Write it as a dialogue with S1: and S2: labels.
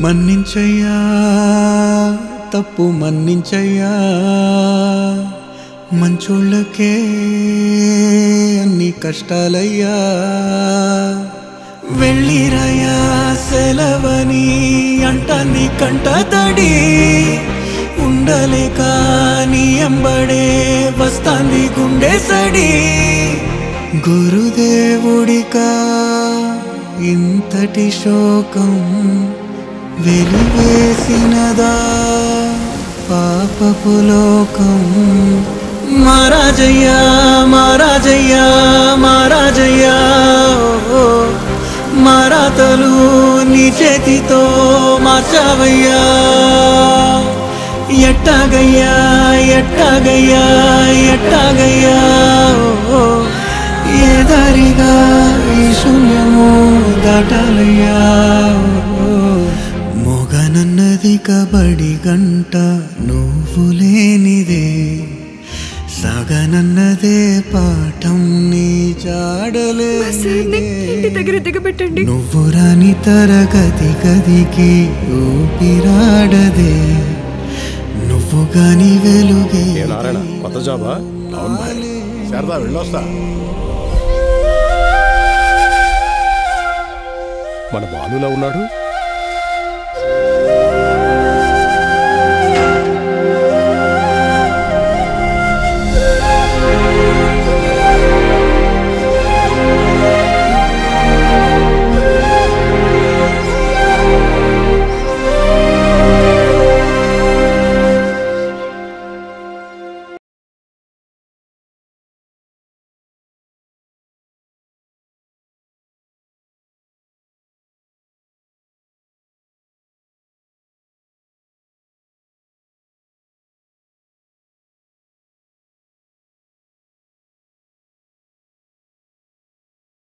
S1: మన్నించయ్యా తప్పు మన్నించయ్యా మంచోళ్ళకే అన్ని కష్టాలయ్యా వెళ్ళిరయ్యా సెలవని అంటాంది కంట తడి ఉండలేక నీ ఎంబడే వస్తాంది గుండె సడి గురుదేవుడికా ఇంతటి శోకం వెలివేసినదా పాపపు లోకం మహారాజయ్యా మహారాజయ్యా మహారాజయ్యా ఓ, మారాతలు నీ చేతితో మార్చావయ్యా ఎట్టాగయ్యా ఎట్టాగయ్యా ఎట్టాగయ్యా ఓ, ఏ దారిగా ఈ శూన్యము దాటాలయ్యా ఓ, మొగనన్నది కబడి గంట నువ్వు లేనిదే సగనన్నదే పాఠం నీ
S2: సార్ని ఇంటి
S1: చాడలే
S2: దగ్గర దిగబెట్టండి
S1: నువ్వు రాని తరగతి గదికి ఊపిరాడదే నువ్వు గాని వెలుగే
S3: ఏ నారాయణ కొత్త జాబా అవును భాయ్
S4: శారదా వెళ్ళొస్తా
S3: మన బాలులా ఉన్నాడు